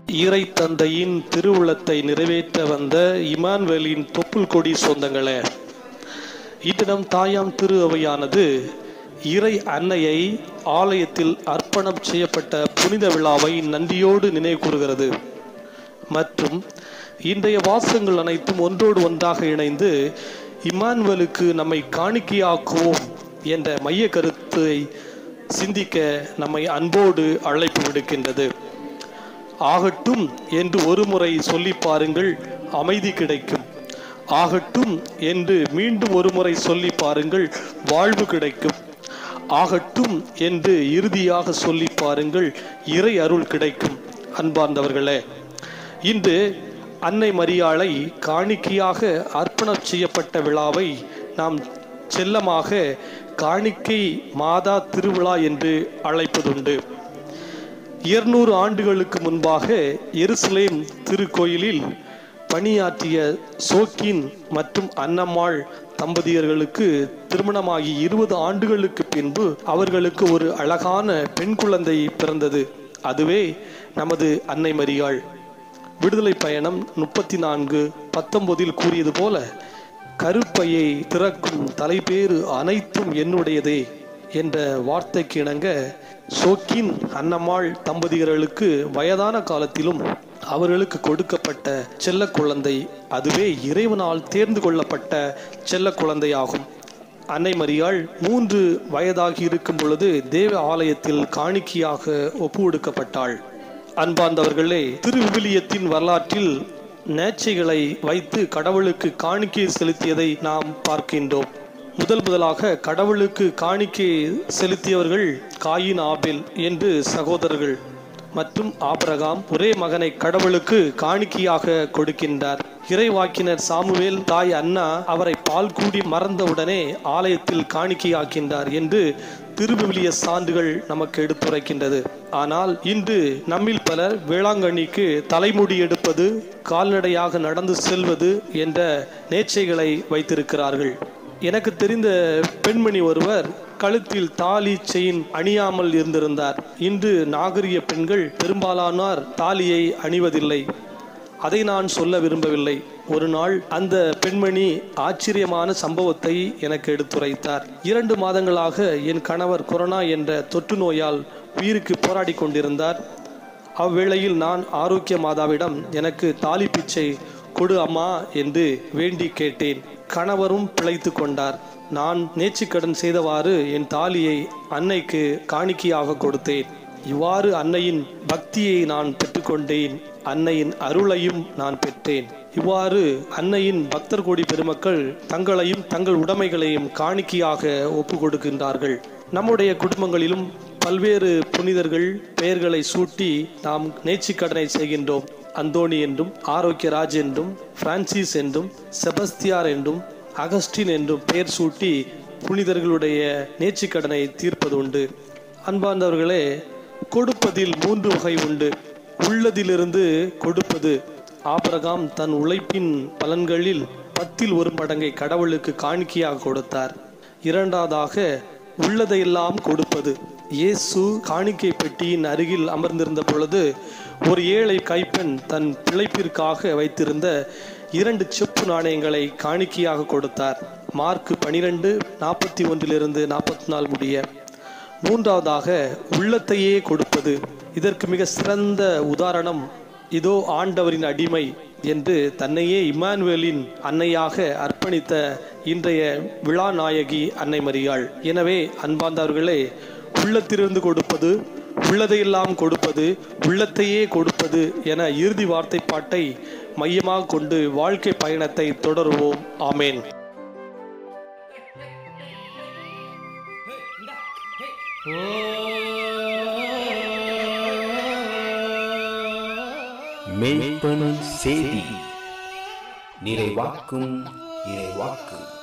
ஈரை தந்தையின் திருவுளத்தை நிறைவேற்ற வந்த இமான்வேலின் தொப்புள் கொடி சொந்தங்களே இத்தினம் தாயாம் திரு அவையானது இறை அன்னையை ஆலயத்தில் அர்ப்பணம் செய்யப்பட்ட புனித விழாவை நன்றியோடு நினைவு கூறுகிறது மற்றும் இன்றைய வாசகங்கள் அனைத்தும் ஒன்றோடு ஒன்றாக இணைந்து இமானுவலுக்கு நம்மை காணிக்கையாக்குவோம் என்ற மைய கருத்தை சிந்திக்க நம்மை அன்போடு அழைப்பு விடுக்கின்றது ஆகட்டும் என்று ஒரு முறை சொல்லி பாருங்கள் அமைதி கிடைக்கும் ஆகட்டும் என்று மீண்டும் ஒரு முறை சொல்லி பாருங்கள் வாழ்வு கிடைக்கும் ஆகட்டும் என்று இறுதியாக சொல்லி பாருங்கள் இறை அருள் கிடைக்கும் அன்பார்ந்தவர்களே இன்று அன்னை மரியாளை காணிக்கையாக அர்ப்பணம் செய்யப்பட்ட விழாவை நாம் செல்லமாக காணிக்கை மாதா திருவிழா என்று அழைப்பதுண்டு இருநூறு ஆண்டுகளுக்கு முன்பாக எருசலேம் திருக்கோயிலில் பணியாற்றிய சோக்கின் மற்றும் அன்னம்மாள் தம்பதியர்களுக்கு திருமணமாகி இருபது ஆண்டுகளுக்கு பின்பு அவர்களுக்கு ஒரு அழகான பெண் குழந்தை பிறந்தது அதுவே நமது அன்னை மரியாள் விடுதலை பயணம் முப்பத்தி நான்கு பத்தொன்பதில் கூறியது போல கருப்பையை திறக்கும் தலைப்பேறு அனைத்தும் என்னுடையதே என்ற வார்த்தைக்கு இணங்க சோக்கின் அன்னம்மாள் தம்பதியர்களுக்கு வயதான காலத்திலும் அவர்களுக்கு கொடுக்கப்பட்ட செல்ல குழந்தை அதுவே இறைவனால் தேர்ந்து கொள்ளப்பட்ட செல்ல குழந்தையாகும் அன்னை மரியாள் மூன்று வயதாகி இருக்கும் பொழுது தேவ ஆலயத்தில் காணிக்கையாக ஒப்பு கொடுக்கப்பட்டாள் அன்பார்ந்தவர்களே திருவிவிலியத்தின் வரலாற்றில் நேர்ச்சைகளை வைத்து கடவுளுக்கு காணிக்கை செலுத்தியதை நாம் பார்க்கின்றோம் முதல் முதலாக கடவுளுக்கு காணிக்கை செலுத்தியவர்கள் காயின் ஆபேல் என்று சகோதரர்கள் மற்றும் ஆபிரகாம் ஒரே மகனை கடவுளுக்கு காணிக்கையாக கொடுக்கின்றார் இறைவாக்கினர் சாமுவேல் தாய் அண்ணா அவரை பால் கூடி மறந்தவுடனே ஆலயத்தில் காணிக்கையாக்கின்றார் என்று திருவிவிலிய சான்றுகள் நமக்கு எடுத்துரைக்கின்றது ஆனால் இன்று நம்மில் பலர் வேளாங்கண்ணிக்கு தலைமுடி எடுப்பது கால்நடையாக நடந்து செல்வது என்ற நேர்ச்சைகளை வைத்திருக்கிறார்கள் எனக்கு தெரிந்த பெண்மணி ஒருவர் கழுத்தில் தாலி செயின் அணியாமல் இருந்திருந்தார் இன்று நாகரிக பெண்கள் பெரும்பாலானோர் தாலியை அணிவதில்லை அதை நான் சொல்ல விரும்பவில்லை ஒரு நாள் அந்த பெண்மணி ஆச்சரியமான சம்பவத்தை எனக்கு எடுத்துரைத்தார் இரண்டு மாதங்களாக என் கணவர் கொரோனா என்ற தொற்று நோயால் உயிருக்கு போராடி கொண்டிருந்தார் அவ்வேளையில் நான் ஆரோக்கிய மாதாவிடம் எனக்கு தாலி பிச்சை கொடு அம்மா என்று வேண்டி கேட்டேன் கணவரும் பிழைத்து கொண்டார் நான் நேர்ச்சிக்கடன் செய்தவாறு என் தாலியை அன்னைக்கு காணிக்கையாக கொடுத்தேன் இவ்வாறு அன்னையின் பக்தியை நான் பெற்றுக்கொண்டேன் அன்னையின் அருளையும் நான் பெற்றேன் இவ்வாறு அன்னையின் பக்தர் கோடி பெருமக்கள் தங்களையும் தங்கள் உடைமைகளையும் காணிக்கையாக ஒப்பு கொடுக்கின்றார்கள் நம்முடைய குடும்பங்களிலும் பல்வேறு புனிதர்கள் பெயர்களை சூட்டி நாம் நேர்ச்சிக்கடனை செய்கின்றோம் அந்தோணி என்றும் ஆரோக்கியராஜ் என்றும் பிரான்சிஸ் என்றும் செபஸ்தியார் என்றும் அகஸ்டின் என்றும் பெயர் சூட்டி புனிதர்களுடைய நேர்ச்சிக்கடனை தீர்ப்பது உண்டு அன்பார்ந்தவர்களே கொடுப்பதில் மூன்று வகை உண்டு உள்ளதிலிருந்து கொடுப்பது ஆபரகாம் தன் உழைப்பின் பலன்களில் பத்தில் ஒரு மடங்கை கடவுளுக்கு காணிக்கையாக கொடுத்தார் இரண்டாவதாக உள்ளதையெல்லாம் கொடுப்பது இயேசு காணிக்கை பெட்டியின் அருகில் அமர்ந்திருந்த பொழுது ஒரு ஏழை கைப்பெண் தன் பிழைப்பிற்காக வைத்திருந்த இரண்டு செப்பு நாணயங்களை காணிக்கையாக கொடுத்தார் மார்க் பனிரெண்டு நாற்பத்தி ஒன்றிலிருந்து நாற்பத்தி நாலு முடிய மூன்றாவதாக உள்ளத்தையே கொடுப்பது இதற்கு மிக சிறந்த உதாரணம் இதோ ஆண்டவரின் அடிமை என்று தன்னையே இமானுவேலின் அன்னையாக அர்ப்பணித்த இன்றைய விழா நாயகி அன்னை மரியாள் எனவே அன்பார்ந்தவர்களே உள்ளத்திலிருந்து கொடுப்பது உள்ளதையெல்லாம் கொடுப்பது உள்ளத்தையே கொடுப்பது என இறுதி வார்த்தை பாட்டை மையமாக கொண்டு வாழ்க்கை பயணத்தை தொடருவோம் ஆமேன் மெய்ப்பனும் செய்தி நிறைவாக்கும் இறைவாக்கு